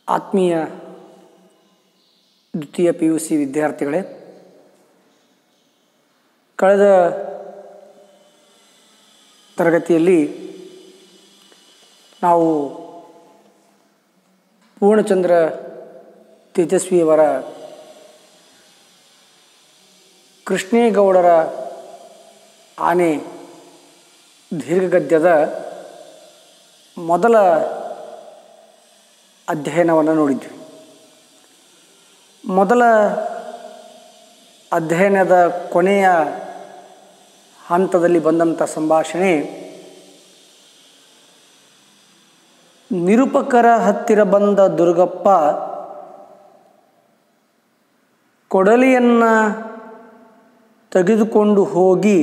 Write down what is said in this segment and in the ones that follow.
ಆತ್ಮೀಯ ದ್ವಿತೀಯ P U C ವಿದ್ಯಾರ್ಥಿಗಳೇ ಕಳೆದ ತರಗತಿಯಲ್ಲಿ ನಾವು ಪೂರ್ಣಚಂದ್ರ ತೇಜಸ್ವಿಯವರ ಕೃಷ್ಣೇಗೌಡರ ಆನೆ ದೀರ್ಘಗದ್ಯದ ಮೊದಲ ಅಧ್ಯಯನವನ್ನು ನೋಡಿದ್ವಿ ಮೊದಲ ಅಧ್ಯಯನದ ಕೊನೆಯ ಹಂತದಲ್ಲಿ ಬಂದಂಥ ಸಂಭಾಷಣೆ ನಿರೂಪಕರ ಹತ್ತಿರ ಬಂದ ದುರ್ಗಪ್ಪ ಕೊಡಲಿಯನ್ನು ತೆಗೆದುಕೊಂಡು ಹೋಗಿ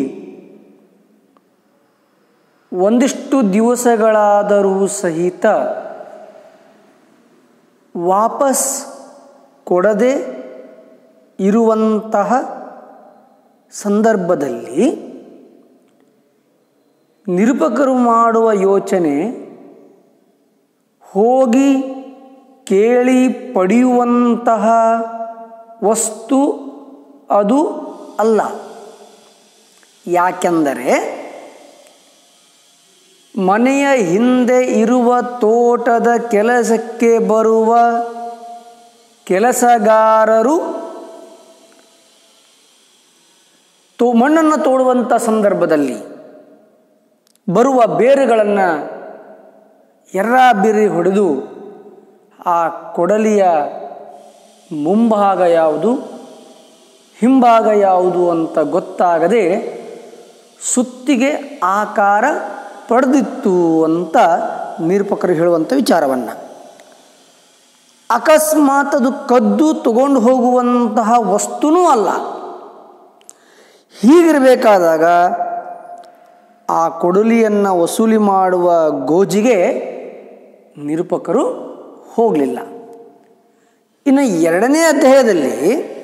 ಒಂದಿಷ್ಟು ದಿವಸಗಳಾದರೂ ಸಹಿತ ವಾಪಸ್ ಕೊಡದೆ ಇರುವಂತಹ ಸಂದರ್ಭದಲ್ಲಿ ನಿರೂಪಕರು ಮಾಡುವ ಯೋಚನೆ ಹೋಗಿ ಕೇಳಿ ಪಡೆಯುವಂತಹ ವಸ್ತು ಅದು ಅಲ್ಲ ಯಾಕೆಂದರೆ ಮನೆಯ ಹಿಂದೆ ಇರುವ ತೋಟದ ಕೆಲಸಕ್ಕೆ ಬರುವ ಕೆಲಸಗಾರರು ತೋ ಮಣ್ಣನ್ನು ತೋಡುವಂಥ ಸಂದರ್ಭದಲ್ಲಿ ಬರುವ ಬೇರುಗಳನ್ನು ಎರ್ರಾಬಿರಿ ಹೊಡೆದು ಆ ಕೊಡಲಿಯ ಮುಂಭಾಗ ಯಾವುದು ಹಿಂಭಾಗ ಯಾವುದು ಅಂತ ಗೊತ್ತಾಗದೆ ಸುತ್ತಿಗೆ ಆಕಾರ ಪಡೆದಿತ್ತು ಅಂತ ನಿರೂಪಕರು ಹೇಳುವಂಥ ವಿಚಾರವನ್ನು ಅಕಸ್ಮಾತ್ ಅದು ಕದ್ದು ತಗೊಂಡು ಹೋಗುವಂತಹ ವಸ್ತುನೂ ಅಲ್ಲ ಹೀಗಿರಬೇಕಾದಾಗ ಆ ಕೊಡಲಿಯನ್ನು ವಸೂಲಿ ಮಾಡುವ ಗೋಜಿಗೆ ನಿರೂಪಕರು ಹೋಗಲಿಲ್ಲ ಇನ್ನು ಎರಡನೇ ಅಧ್ಯಾಯದಲ್ಲಿ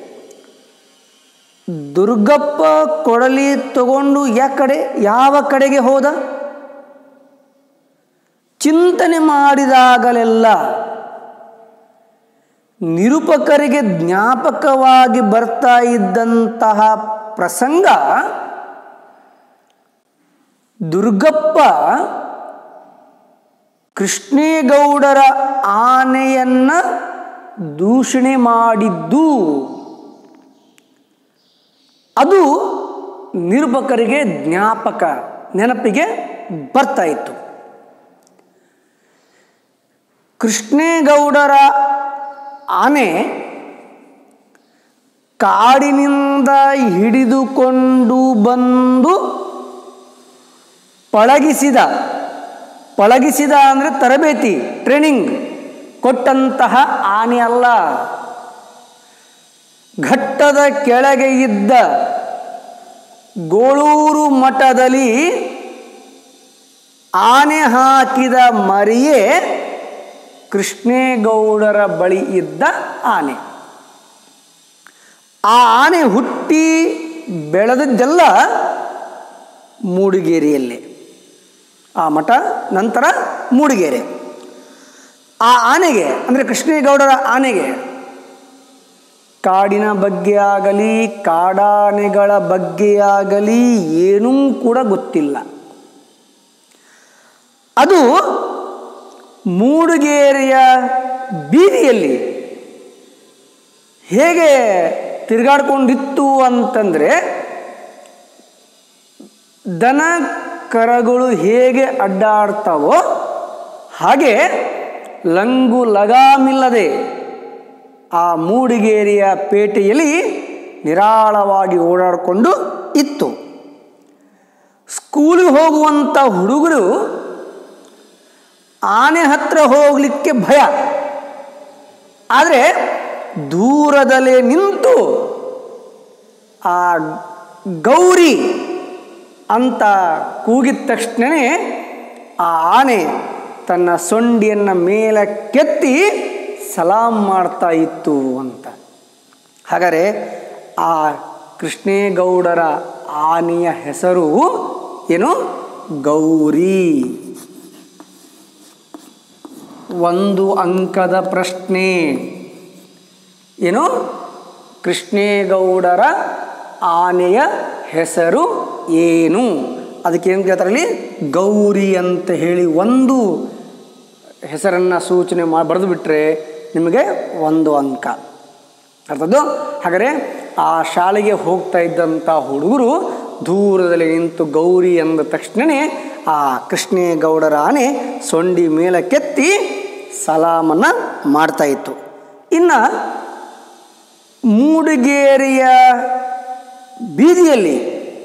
ದುರ್ಗಪ್ಪ ಕೊಡಲಿ ತಗೊಂಡು ಯಾ ಕಡೆ ಯಾವ ಕಡೆಗೆ ಹೋದ ಚಿಂತನೆ ಮಾಡಿದಾಗಲೆಲ್ಲ ನಿರೂಪಕರಿಗೆ ಜ್ಞಾಪಕವಾಗಿ ಬರ್ತಾ ಇದ್ದಂತಹ ಪ್ರಸಂಗ ದುರ್ಗಪ್ಪ ಕೃಷ್ಣೇಗೌಡರ ಆನೆಯನ್ನ ದೂಷಣೆ ಮಾಡಿದ್ದು ಅದು ನಿರೂಪಕರಿಗೆ ಜ್ಞಾಪಕ ನೆನಪಿಗೆ ಬರ್ತಾ ಇತ್ತು ಕೃಷ್ಣೇಗೌಡರ ಆನೆ ಕಾಡಿನಿಂದ ಹಿಡಿದುಕೊಂಡು ಬಂದು ಪಳಗಿಸಿದ ಪಳಗಿಸಿದ ಅಂದರೆ ತರಬೇತಿ ಟ್ರೈನಿಂಗ್ ಕೊಟ್ಟಂತಹ ಆನೆ ಅಲ್ಲ ಘಟ್ಟದ ಕೆಳಗೆ ಇದ್ದ ಗೋಳೂರು ಮಠದಲ್ಲಿ ಆನೆ ಹಾಕಿದ ಮರಿಯೇ ಕೃಷ್ಣೇಗೌಡರ ಬಳಿ ಇದ್ದ ಆನೆ ಆ ಆನೆ ಹುಟ್ಟಿ ಬೆಳೆದದ್ದೆಲ್ಲ ಮೂಡಿಗೇರಿಯಲ್ಲೇ ಆ ಮಠ ನಂತರ ಮೂಡಿಗೆರೆ ಆ ಆನೆಗೆ ಅಂದರೆ ಕೃಷ್ಣೇಗೌಡರ ಆನೆಗೆ ಕಾಡಿನ ಬಗ್ಗೆ ಆಗಲಿ ಕಾಡಾನೆಗಳ ಬಗ್ಗೆ ಆಗಲಿ ಏನೂ ಕೂಡ ಗೊತ್ತಿಲ್ಲ ಅದು ಮೂಡಿಗೆರೆಯ ಬೀದಿಯಲ್ಲಿ ಹೇಗೆ ತಿರುಗಾಡ್ಕೊಂಡಿತ್ತು ಅಂತಂದರೆ ದನ ಕರಗಳು ಹೇಗೆ ಅಡ್ಡಾಡ್ತಾವೋ ಹಾಗೆ ಲಂಗು ಲಗಾಮಿಲ್ಲದೆ ಆ ಮೂಡಿಗೇರಿಯ ಪೇಟೆಯಲ್ಲಿ ನಿರಾಳವಾಗಿ ಓಡಾಡಿಕೊಂಡು ಇತ್ತು ಸ್ಕೂಲಿಗೆ ಹೋಗುವಂಥ ಹುಡುಗರು ಆನೆ ಹತ್ರ ಹೋಗಲಿಕ್ಕೆ ಭಯ ಆದರೆ ದೂರದಲ್ಲೇ ನಿಂತು ಆ ಗೌರಿ ಅಂತ ಕೂಗಿದ ತಕ್ಷಣವೇ ಆ ಆನೆ ತನ್ನ ಸೊಂಡಿಯನ್ನು ಮೇಲಕ್ಕೆತ್ತಿ ಸಲಾಂ ಮಾಡ್ತಾ ಇತ್ತು ಅಂತ ಹಾಗಾದರೆ ಆ ಕೃಷ್ಣೇಗೌಡರ ಆನೆಯ ಹೆಸರು ಏನು ಗೌರಿ ಒಂದು ಅಂಕದ ಪ್ರಶ್ನೆ ಏನು ಕೃಷ್ಣೇಗೌಡರ ಆನೆಯ ಹೆಸರು ಏನು ಅದಕ್ಕೆ ಏನು ಕೇಳ್ತಾರೆ ಇಲ್ಲಿ ಗೌರಿ ಅಂತ ಹೇಳಿ ಒಂದು ಹೆಸರನ್ನು ಸೂಚನೆ ಮಾ ಬರೆದು ಬಿಟ್ಟರೆ ನಿಮಗೆ ಒಂದು ಅಂಕ ಅರ್ಥದ್ದು ಹಾಗಾದರೆ ಆ ಶಾಲೆಗೆ ಹೋಗ್ತಾ ಇದ್ದಂಥ ಹುಡುಗರು ದೂರದಲ್ಲಿ ನಿಂತು ಗೌರಿ ಅಂದ ತಕ್ಷಣವೇ ಆ ಕೃಷ್ಣೇಗೌಡರ ಆನೆ ಸೊಂಡಿ ಮೇಲಕ್ಕೆತ್ತಿ ಸಲಾಮನ್ನು ಮಾಡ್ತಾ ಇತ್ತು ಇನ್ನು ಮೂಡಿಗೇರಿಯ ಬೀದಿಯಲ್ಲಿ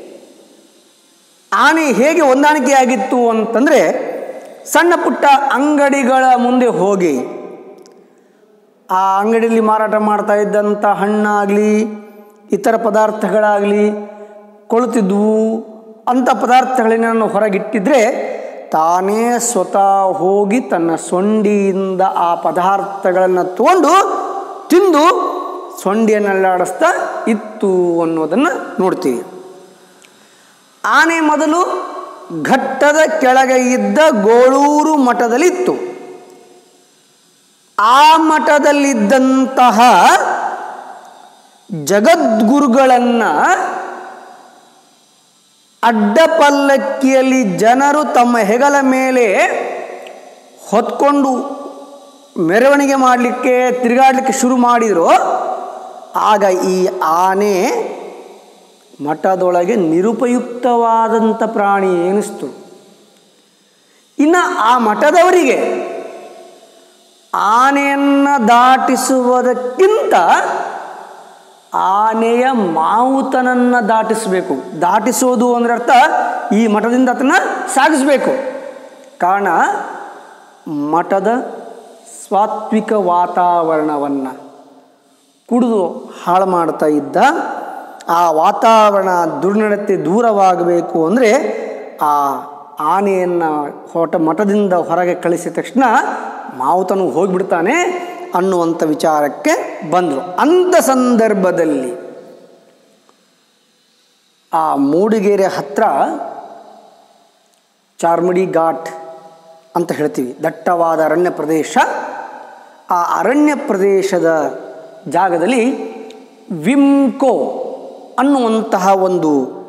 ಆನೆ ಹೇಗೆ ಹೊಂದಾಣಿಕೆಯಾಗಿತ್ತು ಅಂತಂದರೆ ಸಣ್ಣ ಪುಟ್ಟ ಅಂಗಡಿಗಳ ಮುಂದೆ ಹೋಗಿ ಆ ಅಂಗಡಿಯಲ್ಲಿ ಮಾರಾಟ ಮಾಡ್ತಾ ಇದ್ದಂಥ ಹಣ್ಣಾಗಲಿ ಇತರ ಪದಾರ್ಥಗಳಾಗಲಿ ಕೊಳುತ್ತಿದ್ವು ಅಂಥ ಪದಾರ್ಥಗಳೇನನ್ನು ಹೊರಗಿಟ್ಟಿದ್ರೆ ತಾನೇ ಸ್ವತಃ ಹೋಗಿ ತನ್ನ ಸೊಂಡಿಯಿಂದ ಆ ಪದಾರ್ಥಗಳನ್ನು ತಗೊಂಡು ತಿಂದು ಸೊಂಡಿಯನ್ನಲ್ಲಾಡಿಸ್ತಾ ಇತ್ತು ಅನ್ನೋದನ್ನು ನೋಡ್ತೀವಿ ಆನೆ ಮೊದಲು ಘಟ್ಟದ ಕೆಳಗೆ ಇದ್ದ ಗೋಳೂರು ಮಠದಲ್ಲಿತ್ತು ಆ ಮಠದಲ್ಲಿದ್ದಂತಹ ಜಗದ್ಗುರುಗಳನ್ನು ಅಡ್ಡಪಲ್ಲಕ್ಕಿಯಲ್ಲಿ ಜನರು ತಮ್ಮ ಹೆಗಲ ಮೇಲೆ ಹೊತ್ಕೊಂಡು ಮೆರವಣಿಗೆ ಮಾಡಲಿಕ್ಕೆ ತಿರುಗಾಡಲಿಕ್ಕೆ ಶುರು ಮಾಡಿದರು ಆಗ ಈ ಆನೆ ಮಠದೊಳಗೆ ನಿರುಪಯುಕ್ತವಾದಂಥ ಪ್ರಾಣಿ ಎನಿಸ್ತು ಇನ್ನು ಆ ಮಠದವರಿಗೆ ಆನೆಯನ್ನು ದಾಟಿಸುವುದಕ್ಕಿಂತ ಆನೆಯ ಮಾವುತನನ್ನು ದಾಟಿಸಬೇಕು ದಾಟಿಸೋದು ಅಂದ್ರೆ ಅರ್ಥ ಈ ಮಠದಿಂದ ಅದನ್ನು ಸಾಗಿಸಬೇಕು ಕಾರಣ ಮಠದ ಸಾತ್ವಿಕ ವಾತಾವರಣವನ್ನು ಕುಡಿದು ಹಾಳು ಮಾಡ್ತಾ ಇದ್ದ ಆ ವಾತಾವರಣ ದುರ್ನಡತೆ ದೂರವಾಗಬೇಕು ಅಂದರೆ ಆ ಆನೆಯನ್ನು ಹೊಟ ಮಠದಿಂದ ಹೊರಗೆ ಕಳಿಸಿದ ತಕ್ಷಣ ಮಾವುತನು ಹೋಗಿಬಿಡ್ತಾನೆ ಅನ್ನುವಂಥ ವಿಚಾರಕ್ಕೆ ಬಂದರು ಅಂಥ ಸಂದರ್ಭದಲ್ಲಿ ಆ ಮೂಡಿಗೆರೆ ಹತ್ರ ಚಾರ್ಮಡಿ ಘಾಟ್ ಅಂತ ಹೇಳ್ತೀವಿ ದಟ್ಟವಾದ ಅರಣ್ಯ ಪ್ರದೇಶ ಆ ಅರಣ್ಯ ಪ್ರದೇಶದ ಜಾಗದಲ್ಲಿ ವಿಮ್ಕೋ ಅನ್ನುವಂತಹ ಒಂದು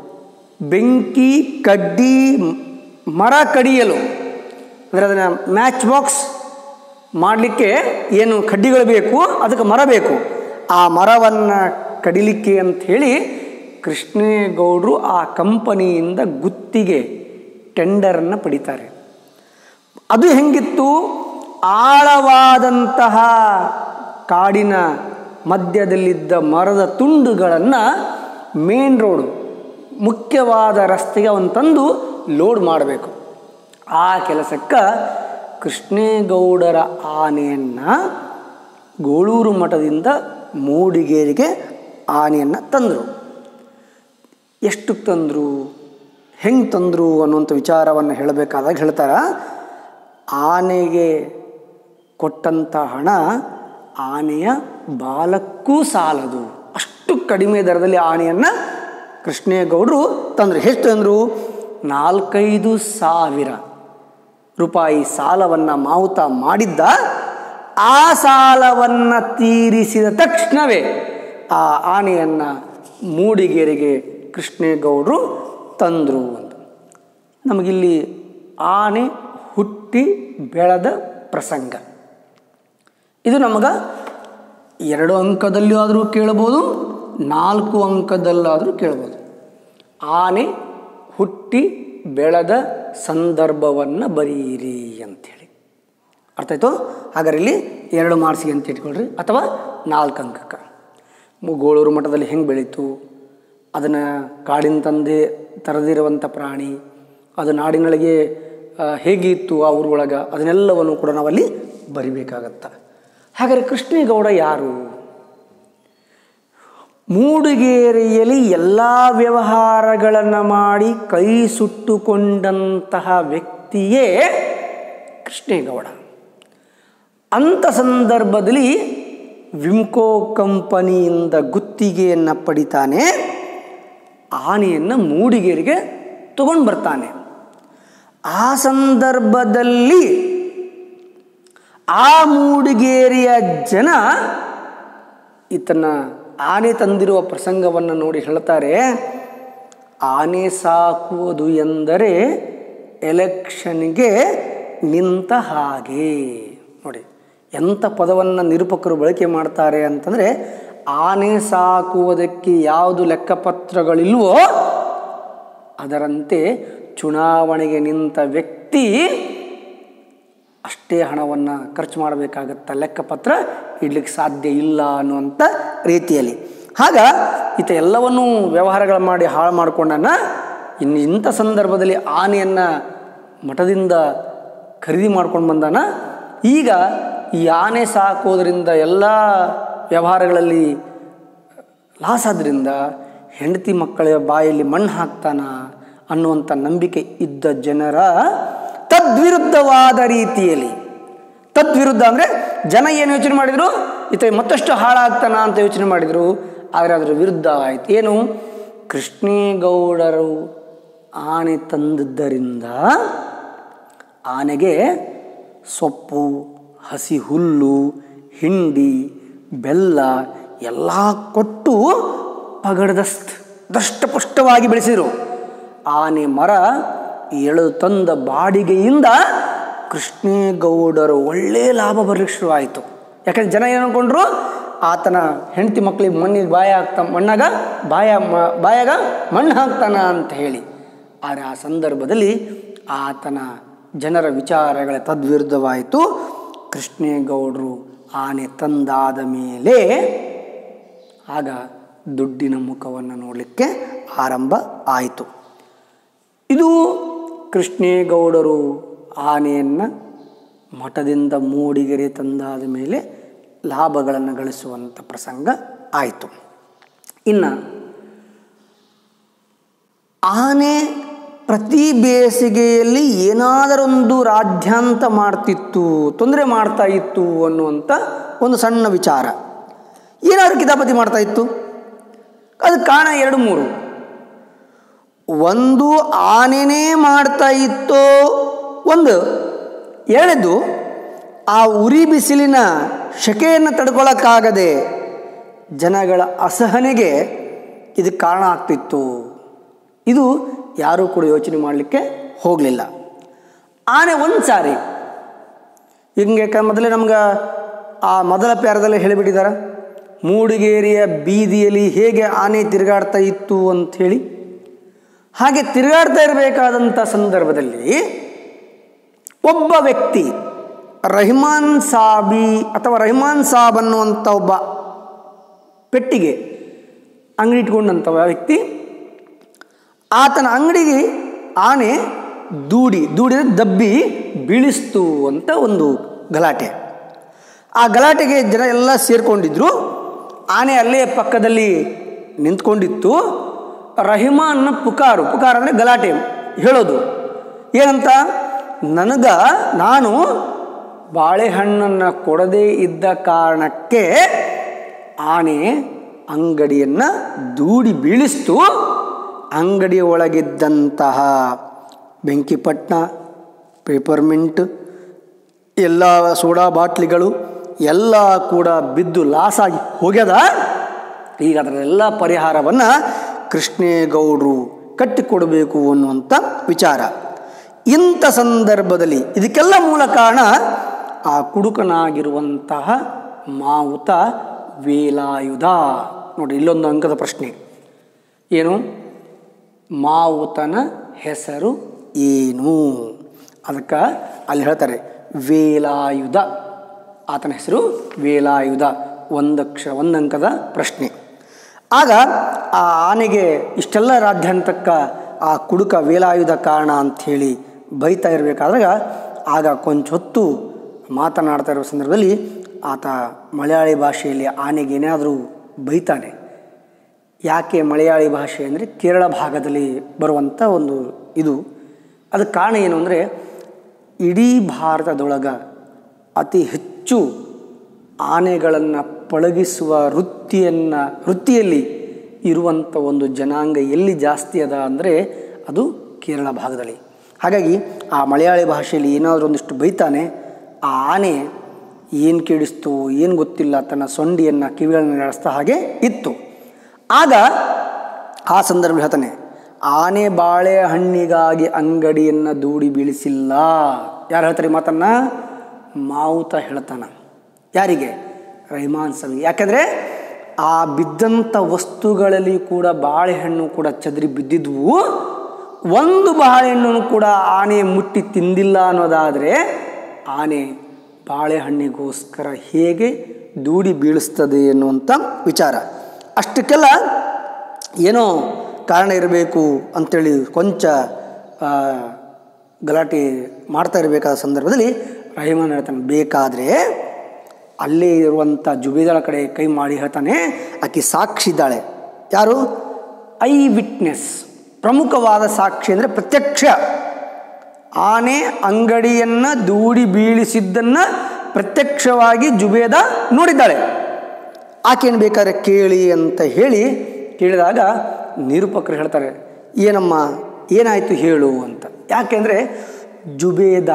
ಬೆಂಕಿ ಕಡ್ಡಿ ಮರ ಕಡಿಯಲು ಅಂದರೆ ಅದನ್ನು ಮ್ಯಾಚ್ ಬಾಕ್ಸ್ ಮಾಡಲಿಕ್ಕೆ ಏನು ಕಡ್ಡಿಗಳು ಬೇಕು ಅದಕ್ಕೆ ಮರ ಬೇಕು ಆ ಮರವನ್ನು ಕಡಿಲಿಕ್ಕೆ ಅಂಥೇಳಿ ಕೃಷ್ಣೇಗೌಡರು ಆ ಕಂಪನಿಯಿಂದ ಗುತ್ತಿಗೆ ಟೆಂಡರನ್ನು ಪಡಿತಾರೆ ಅದು ಹೆಂಗಿತ್ತು ಆಳವಾದಂತಹ ಕಾಡಿನ ಮಧ್ಯದಲ್ಲಿದ್ದ ಮರದ ತುಂಡುಗಳನ್ನು ಮೇನ್ ರೋಡು ಮುಖ್ಯವಾದ ರಸ್ತೆಗೆ ಅವನು ತಂದು ಲೋಡ್ ಮಾಡಬೇಕು ಆ ಕೆಲಸಕ್ಕೆ ಕೃಷ್ಣೇಗೌಡರ ಆನೆಯನ್ನು ಗೋಳೂರು ಮಠದಿಂದ ಮೂಡಿಗೇರಿಗೆ ಆನೆಯನ್ನು ತಂದರು ಎಷ್ಟು ತಂದರು ಹೆಂಗೆ ತಂದರು ಅನ್ನುವಂಥ ವಿಚಾರವನ್ನು ಹೇಳಬೇಕಾದಾಗ ಹೇಳ್ತಾರ ಆನೆಗೆ ಕೊಟ್ಟಂಥ ಹಣ ಆನೆಯ ಬಾಲಕ್ಕೂ ಸಾಲದು ಅಷ್ಟು ಕಡಿಮೆ ದರದಲ್ಲಿ ಆನೆಯನ್ನು ಕೃಷ್ಣೇಗೌಡರು ತಂದರು ಎಷ್ಟು ತಂದರು ನಾಲ್ಕೈದು ಸಾವಿರ ರೂಪಾಯಿ ಸಾಲವನ್ನು ಮಾವುತ ಮಾಡಿದ್ದ ಆ ಸಾಲವನ್ನು ತೀರಿಸಿದ ತಕ್ಷಣವೇ ಆ ಆನೆಯನ್ನು ಮೂಡಿಗೆರೆಗೆ ಕೃಷ್ಣೇಗೌಡರು ತಂದರು ಅಂತ ನಮಗಿಲ್ಲಿ ಆನೆ ಹುಟ್ಟಿ ಬೆಳೆದ ಪ್ರಸಂಗ ಇದು ನಮಗೆ ಎರಡು ಅಂಕದಲ್ಲಿ ಆದರೂ ಕೇಳ್ಬೋದು ನಾಲ್ಕು ಅಂಕದಲ್ಲಾದರೂ ಕೇಳ್ಬೋದು ಆನೆ ಹುಟ್ಟಿ ಬೆಳೆದ ಸಂದರ್ಭವನ್ನು ಬರೀರಿ ಅಂಥೇಳಿ ಅರ್ಥ ಆಯ್ತು ಹಾಗಾದ್ರೆ ಇಲ್ಲಿ ಎರಡು ಮಾರ್ಕ್ಸಿಗೆ ಅಂತ ಇಟ್ಕೊಳ್ರಿ ಅಥವಾ ನಾಲ್ಕು ಅಂಕಕ್ಕೆ ಮು- ಗೋಳೂರು ಮಠದಲ್ಲಿ ಹೆಂಗೆ ಬೆಳೀತು ಅದನ್ನು ಕಾಡಿನ ತಂದೆ ತರದಿರುವಂಥ ಪ್ರಾಣಿ ಅದು ನಾಡಿನೊಳಗೆ ಆ, ಹೇಗಿತ್ತು ಆ ಊರೊಳಗೆ ಅದನ್ನೆಲ್ಲವನ್ನು ಕೂಡ ನಾವಲ್ಲಿ ಬರಿಬೇಕಾಗತ್ತ ಹಾಗಾದರೆ ಕೃಷ್ಣೇಗೌಡ ಯಾರು ಮೂಡಿಗೇರಿಯಲ್ಲಿ ಎಲ್ಲ ವ್ಯವಹಾರಗಳನ್ನು ಮಾಡಿ ಕೈ ಸುಟ್ಟುಕೊಂಡಂತಹ ವ್ಯಕ್ತಿಯೇ ಕೃಷ್ಣೇಗೌಡ ಅಂಥ ಸಂದರ್ಭದಲ್ಲಿ ವಿಮ್ಕೋ ಕಂಪನಿಯಿಂದ ಗುತ್ತಿಗೆಯನ್ನು ಪಡಿತಾನೆ ಆನೆಯನ್ನು ಮೂಡಿಗೇರಿಗೆ ತಗೊಂಡು ಬರ್ತಾನೆ ಆ ಸಂದರ್ಭದಲ್ಲಿ ಆ ಮೂಡಿಗೇರಿಯ ಜನ ಈತನ ಆನೆ ತಂದಿರುವ ಪ್ರಸಂಗವನ್ನು ನೋಡಿ ಹೇಳ್ತಾರೆ ಆನೆ ಸಾಕುವುದು ಎಂದರೆ ಎಲೆಕ್ಷನ್ಗೆ ನಿಂತ ಹಾಗೆ ನೋಡಿ ಎಂಥ ಪದವನ್ನು ನಿರೂಪಕರು ಬಳಕೆ ಮಾಡ್ತಾರೆ ಅಂತಂದರೆ ಆನೆ ಸಾಕುವುದಕ್ಕೆ ಯಾವುದು ಲೆಕ್ಕಪತ್ರಗಳಿಲ್ವೋ ಅದರಂತೆ ಚುನಾವಣೆಗೆ ನಿಂತ ವ್ಯಕ್ತಿ ಅಷ್ಟೇ ಹಣವನ್ನು ಖರ್ಚು ಮಾಡಬೇಕಾಗತ್ತ ಲೆಕ್ಕಪತ್ರ ಇಡ್ಲಿಕ್ಕೆ ಸಾಧ್ಯ ಇಲ್ಲ ಅನ್ನುವಂಥ ರೀತಿಯಲ್ಲಿ ಆಗ ಈತ ಎಲ್ಲವನ್ನೂ ವ್ಯವಹಾರಗಳು ಮಾಡಿ ಹಾಳು ಮಾಡಿಕೊಂಡನ ಇನ್ನು ಇಂಥ ಸಂದರ್ಭದಲ್ಲಿ ಆನೆಯನ್ನು ಮಠದಿಂದ ಖರೀದಿ ಮಾಡ್ಕೊಂಡು ಬಂದಾನ ಈಗ ಈ ಆನೆ ಸಾಕೋದ್ರಿಂದ ಎಲ್ಲ ವ್ಯವಹಾರಗಳಲ್ಲಿ ಲಾಸ್ ಆದ್ರಿಂದ ಹೆಂಡತಿ ಮಕ್ಕಳ ಬಾಯಲ್ಲಿ ಮಣ್ಣು ಹಾಕ್ತಾನ ಅನ್ನುವಂಥ ನಂಬಿಕೆ ಇದ್ದ ಜನರ ತದ್ವಿರುದ್ಧವಾದ ರೀತಿಯಲ್ಲಿ ತದ್ವಿರುದ್ಧ ಅಂದರೆ ಜನ ಏನು ಯೋಚನೆ ಮಾಡಿದರು ಈತ ಮತ್ತಷ್ಟು ಹಾಳಾಗ್ತಾನ ಅಂತ ಯೋಚನೆ ಮಾಡಿದರು ಆದರೆ ಅದರ ವಿರುದ್ಧ ಆಯ್ತು ಏನು ಕೃಷ್ಣೇಗೌಡರು ಆನೆ ತಂದಿದ್ದರಿಂದ ಆನೆಗೆ ಸೊಪ್ಪು ಹಸಿ ಹುಲ್ಲು ಹಿಂಡಿ ಬೆಲ್ಲ ಎಲ್ಲ ಕೊಟ್ಟು ಪಗಡದಸ್ತ್ ದಷ್ಟಪುಷ್ಟವಾಗಿ ಬೆಳೆಸಿದರು ಆನೆ ಮರ ಎಳೆದು ತಂದ ಬಾಡಿಗೆಯಿಂದ ಕೃಷ್ಣೇಗೌಡರು ಒಳ್ಳೆ ಲಾಭ ಬರಲಿಕ್ಕೆ ಶುರುವಾಯಿತು ಯಾಕಂದ್ರೆ ಜನ ಏನು ಅಂದ್ಕೊಂಡ್ರು ಆತನ ಹೆಂಡತಿ ಮಕ್ಕಳಿಗೆ ಮಣ್ಣಿಗೆ ಬಾಯ ಹಾಕ್ತಾ ಮಣ್ಣಾಗ ಬಾಯ ಮ- ಬಾಯಾಗ ಮಣ್ಣು ಹಾಕ್ತಾನ ಅಂತ ಹೇಳಿ ಆದರೆ ಆ ಸಂದರ್ಭದಲ್ಲಿ ಆತನ ಜನರ ವಿಚಾರಗಳ ತದ್ವಿರುದ್ಧವಾಯಿತು ಕೃಷ್ಣೇಗೌಡರು ಆನೆ ತಂದಾದ ಮೇಲೆ ಆಗ ದುಡ್ಡಿನ ಮುಖವನ್ನು ನೋಡಲಿಕ್ಕೆ ಆರಂಭ ಆಯಿತು ಇದು ಕೃಷ್ಣೇಗೌಡರು ಆನೆಯನ್ನು ಮಠದಿಂದ ಮೂಡಿಗೆರೆ ತಂದಾದ ಮೇಲೆ ಲಾಭಗಳನ್ನು ಗಳಿಸುವಂಥ ಪ್ರಸಂಗ ಆಯಿತು ಇನ್ನು ಆನೆ ಪ್ರತಿ ಬೇಸಿಗೆಯಲ್ಲಿ ಏನಾದರೊಂದು ರಾಜ್ಯಾಂತ ಮಾಡ್ತಿತ್ತು ತೊಂದರೆ ಮಾಡ್ತಾ ಇತ್ತು ಅನ್ನುವಂಥ ಒಂದು ಸಣ್ಣ ವಿಚಾರ ಏನಾದರೂ ಕಿತಾಪತಿ ಮಾಡ್ತಾ ಇತ್ತು ಅದಕ್ಕೆ ಕಾರಣ ಎರಡು ಮೂರು ಒಂದು ಆನೆನೇ ಮಾಡ್ತಾ ಇತ್ತೋ ಒಂದು ಎರಡದು ಆ ಉರಿ ಬಿಸಿಲಿನ ಶೆಕೆಯನ್ನು ತಡ್ಕೊಳ್ಳೋಕ್ಕಾಗದೆ ಜನಗಳ ಅಸಹನೆಗೆ ಇದಕ್ಕೆ ಕಾರಣ ಆಗ್ತಿತ್ತು ಇದು ಯಾರೂ ಕೂಡ ಯೋಚನೆ ಮಾಡಲಿಕ್ಕೆ ಹೋಗಲಿಲ್ಲ ಆನೆ ಒಂದು ಸಾರಿ ಹಿಂಗೆ ಕ ಮೊದಲೇ ನಮ್ಗೆ ಆ ಮೊದಲ ಪ್ಯಾರದಲ್ಲೇ ಹೇಳಿಬಿಟ್ಟಿದ್ದಾರೆ ಮೂಡಿಗೇರಿಯ ಬೀದಿಯಲ್ಲಿ ಹೇಗೆ ಆನೆ ತಿರುಗಾಡ್ತಾ ಇತ್ತು ಅಂಥೇಳಿ ಹಾಗೆ ತಿರುಗಾಡ್ತಾ ಇರಬೇಕಾದಂಥ ಸಂದರ್ಭದಲ್ಲಿ ಒಬ್ಬ ವ್ಯಕ್ತಿ ರಹಿಮಾನ್ ಸಾಬಿ ಅಥವಾ ರಹಿಮಾನ್ ಸಾಬ್ ಅನ್ನುವಂಥ ಒಬ್ಬ ಪೆಟ್ಟಿಗೆ ಅಂಗಡಿ ಇಟ್ಕೊಂಡಂಥ ವ್ಯಕ್ತಿ ಆತನ ಅಂಗಡಿಗೆ ಆನೆ ದೂಡಿ ದೂಡಿದ ದಬ್ಬಿ ಬೀಳಿಸ್ತು ಅಂತ ಒಂದು ಗಲಾಟೆ ಆ ಗಲಾಟೆಗೆ ಜನ ಎಲ್ಲ ಸೇರಿಕೊಂಡಿದ್ರು ಆನೆ ಅಲ್ಲೇ ಪಕ್ಕದಲ್ಲಿ ನಿಂತ್ಕೊಂಡಿತ್ತು ರಹಿಮಾನ್ನ ಪುಕಾರು ಪುಕಾರ ಅಂದರೆ ಗಲಾಟೆ ಹೇಳೋದು ಏನಂತ ನನಗ ನಾನು ಬಾಳೆಹಣ್ಣನ್ನು ಕೊಡದೇ ಇದ್ದ ಕಾರಣಕ್ಕೆ ಆನೆ ಅಂಗಡಿಯನ್ನು ದೂಡಿ ಬೀಳಿಸ್ತು ಅಂಗಡಿಯ ಒಳಗಿದ್ದಂತಹ ಬೆಂಕಿಪಟ್ನ ಪೇಪರ್ಮಿಂಟ್ ಎಲ್ಲ ಸೋಡಾ ಬಾಟ್ಲಿಗಳು ಎಲ್ಲ ಕೂಡ ಬಿದ್ದು ಲಾಸಾಗಿ ಹೋಗ್ಯದ ಈಗ ಅದರೆಲ್ಲ ಪರಿಹಾರವನ್ನು ಕೃಷ್ಣೇಗೌಡರು ಕಟ್ಟಿಕೊಡಬೇಕು ಅನ್ನುವಂಥ ವಿಚಾರ ಇಂಥ ಸಂದರ್ಭದಲ್ಲಿ ಇದಕ್ಕೆಲ್ಲ ಮೂಲ ಕಾರಣ ಆ ಕುಡುಕನಾಗಿರುವಂತಹ ಮಾವುತ ವೇಲಾಯುಧ ನೋಡಿ ಇಲ್ಲೊಂದು ಅಂಕದ ಪ್ರಶ್ನೆ ಏನು ಮಾವುತನ ಹೆಸರು ಏನು ಅದಕ್ಕೆ ಅಲ್ಲಿ ಹೇಳ್ತಾರೆ ವೇಲಾಯುಧ ಆತನ ಹೆಸರು ವೇಲಾಯುಧ ಒಂದಕ್ಷ ಒಂದಂಕದ ಪ್ರಶ್ನೆ ಆಗ ಆ ಆನೆಗೆ ಇಷ್ಟೆಲ್ಲ ರಾಜ್ಯಾಂತಕ್ಕ ಆ ಕುಡುಕ ವೇಲಾಯುಧ ಕಾರಣ ಅಂಥೇಳಿ ಬೈತಾ ಇರಬೇಕಾದಾಗ ಆಗ ಕೊಂಚ ಹೊತ್ತು ಮಾತನಾಡ್ತಾ ಇರೋ ಸಂದರ್ಭದಲ್ಲಿ ಆತ ಮಲಯಾಳಿ ಭಾಷೆಯಲ್ಲಿ ಆನೆಗೆ ಏನಾದರೂ ಬೈತಾನೆ ಯಾಕೆ ಮಲಯಾಳಿ ಭಾಷೆ ಅಂದರೆ ಕೇರಳ ಭಾಗದಲ್ಲಿ ಬರುವಂಥ ಒಂದು ಇದು ಅದಕ್ಕೆ ಕಾರಣ ಏನು ಅಂದರೆ ಇಡೀ ಭಾರತದೊಳಗ ಅತಿ ಹೆಚ್ಚು ಆನೆಗಳನ್ನು ಪಳಗಿಸುವ ವೃತ್ತಿಯನ್ನು ವೃತ್ತಿಯಲ್ಲಿ ಇರುವಂಥ ಒಂದು ಜನಾಂಗ ಎಲ್ಲಿ ಜಾಸ್ತಿ ಅದ ಅಂದರೆ ಅದು ಕೇರಳ ಭಾಗದಲ್ಲಿ ಹಾಗಾಗಿ ಆ ಮಲಯಾಳಿ ಭಾಷೆಯಲ್ಲಿ ಏನಾದರೂ ಒಂದಿಷ್ಟು ಬೈತಾನೆ ಆ ಆನೆ ಏನು ಕೇಳಿಸ್ತೋ ಏನು ಗೊತ್ತಿಲ್ಲ ತನ್ನ ಸೊಂಡಿಯನ್ನು ಕಿವಿಗಳನ್ನು ನಡೆಸ್ತಾ ಹಾಗೆ ಇತ್ತು ಆಗ ಆ ಸಂದರ್ಭ ಹೇಳ್ತಾನೆ ಆನೆ ಬಾಳೆಹಣ್ಣಿಗಾಗಿ ಅಂಗಡಿಯನ್ನು ದೂಡಿ ಬೀಳಿಸಿಲ್ಲ ಯಾರು ಹೇಳ್ತಾರೆ ಈ ಮಾತನ್ನ ಮಾವುತ ಹೇಳ್ತಾನ ಯಾರಿಗೆ ರೈಮಾನ್ ಸ್ವಾಮಿ ಯಾಕಂದರೆ ಆ ಬಿದ್ದಂಥ ವಸ್ತುಗಳಲ್ಲಿ ಕೂಡ ಬಾಳೆಹಣ್ಣು ಕೂಡ ಚದರಿ ಬಿದ್ದಿದ್ವು ಒಂದು ಬಾಳೆಹಣ್ಣನ್ನು ಕೂಡ ಆನೆ ಮುಟ್ಟಿ ತಿಂದಿಲ್ಲ ಅನ್ನೋದಾದರೆ ಆನೆ ಬಾಳೆಹಣ್ಣಿಗೋಸ್ಕರ ಹೇಗೆ ದೂಡಿ ಬೀಳಿಸ್ತದೆ ಎನ್ನುವಂಥ ವಿಚಾರ ಅಷ್ಟಕ್ಕೆಲ್ಲ ಏನೋ ಕಾರಣ ಇರಬೇಕು ಅಂಥೇಳಿ ಕೊಂಚ ಆ, ಗಲಾಟೆ ಮಾಡ್ತಾ ಇರಬೇಕಾದ ಸಂದರ್ಭದಲ್ಲಿ ರಹಿಮಾನ್ ಹೇಳ್ತಾನೆ ಬೇಕಾದರೆ ಅಲ್ಲೇ ಇರುವಂಥ ಜುಬೇದಾಳ ಕಡೆ ಕೈ ಮಾಡಿ ಹೇಳ್ತಾನೆ ಆಕೆ ಸಾಕ್ಷಿ ಇದ್ದಾಳೆ ಯಾರು ಐ ವಿಟ್ನೆಸ್ ಪ್ರಮುಖವಾದ ಸಾಕ್ಷಿ ಅಂದರೆ ಪ್ರತ್ಯಕ್ಷ ಆನೆ ಅಂಗಡಿಯನ್ನು ದೂಡಿ ಬೀಳಿಸಿದ್ದನ್ನು ಪ್ರತ್ಯಕ್ಷವಾಗಿ ಜುಬೇದ ನೋಡಿದ್ದಾಳೆ ಆಕೆಯನ್ನು ಬೇಕಾದ್ರೆ ಕೇಳಿ ಅಂತ ಹೇಳಿ ಕೇಳಿದಾಗ ನಿರೂಪಕರು ಹೇಳ್ತಾರೆ ಏನಮ್ಮ ಏನಾಯಿತು ಹೇಳು ಅಂತ ಯಾಕೆಂದರೆ ಜುಬೇದ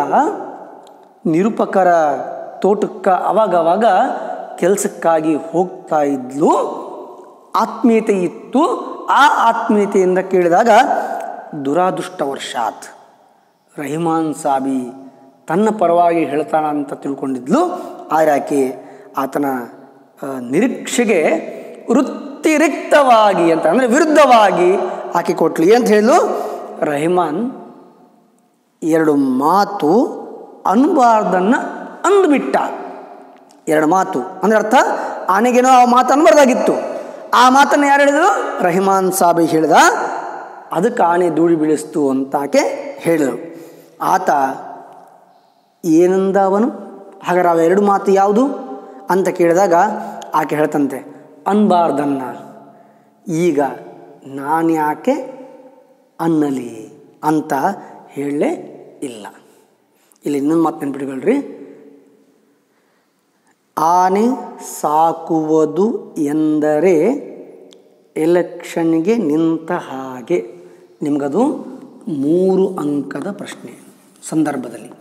ನಿರೂಪಕರ ತೋಟಕ್ಕೆ ಅವಾಗವಾಗ ಕೆಲಸಕ್ಕಾಗಿ ಹೋಗ್ತಾ ಇದ್ಲು ಆತ್ಮೀಯತೆ ಇತ್ತು ಆ ಆತ್ಮೀಯತೆಯಿಂದ ಕೇಳಿದಾಗ ದುರಾದೃಷ್ಟವರ್ಷಾತ್ ರಹಿಮಾನ್ ಸಾಬಿ ತನ್ನ ಪರವಾಗಿ ಹೇಳ್ತಾನ ಅಂತ ತಿಳ್ಕೊಂಡಿದ್ಲು ಆದರೆ ಆಕೆ ಆತನ ಆ, ನಿರೀಕ್ಷೆಗೆ ವೃತ್ತಿರಿಕ್ತವಾಗಿ ಅಂತ ಅಂದರೆ ವಿರುದ್ಧವಾಗಿ ಆಕೆ ಕೊಟ್ಲಿ ಅಂತ ಹೇಳಲು ರಹಿಮಾನ್ ಎರಡು ಮಾತು ಅನ್ಬಾರ್ದನ್ನು ಅಂದುಬಿಟ್ಟ ಎರಡು ಮಾತು ಅಂದರೆ ಅರ್ಥ ಆನೆಗೇನೋ ಆ ಮಾತು ಅನ್ಬಾರ್ದಾಗಿತ್ತು ಆ ಮಾತನ್ನು ಯಾರು ಹೇಳಿದರು ರಹಿಮಾನ್ ಸಾಬಿ ಹೇಳಿದ ಅದಕ್ಕೆ ಆನೆ ದೂಡಿ ಬೀಳಿಸ್ತು ಅಂತ ಆಕೆ ಹೇಳಿದರು ಆತ ಏನಂದ ಅವನು ಹಾಗಾದ್ರೆ ಅವ ಎರಡು ಮಾತು ಯಾವುದು ಅಂತ ಕೇಳಿದಾಗ ಆಕೆ ಹೇಳ್ತಂತೆ ಅನ್ಬಾರ್ದನ್ನ ಈಗ ನಾನು ಯಾಕೆ ಅನ್ನಲಿ ಅಂತ ಹೇಳಲೇ ಇಲ್ಲ ಇಲ್ಲಿ ಇನ್ನೊಂದು ಮಾತು ನೆನ್ಪಿಟ್ಕೊಳ್ರಿ ಆನೆ ಸಾಕುವುದು ಎಂದರೆ ಎಲೆಕ್ಷನ್ಗೆ ನಿಂತ ಹಾಗೆ ನಿಮಗದು ಮೂರು ಅಂಕದ ಪ್ರಶ್ನೆ ಸಂದರ್ಭದಲ್ಲಿ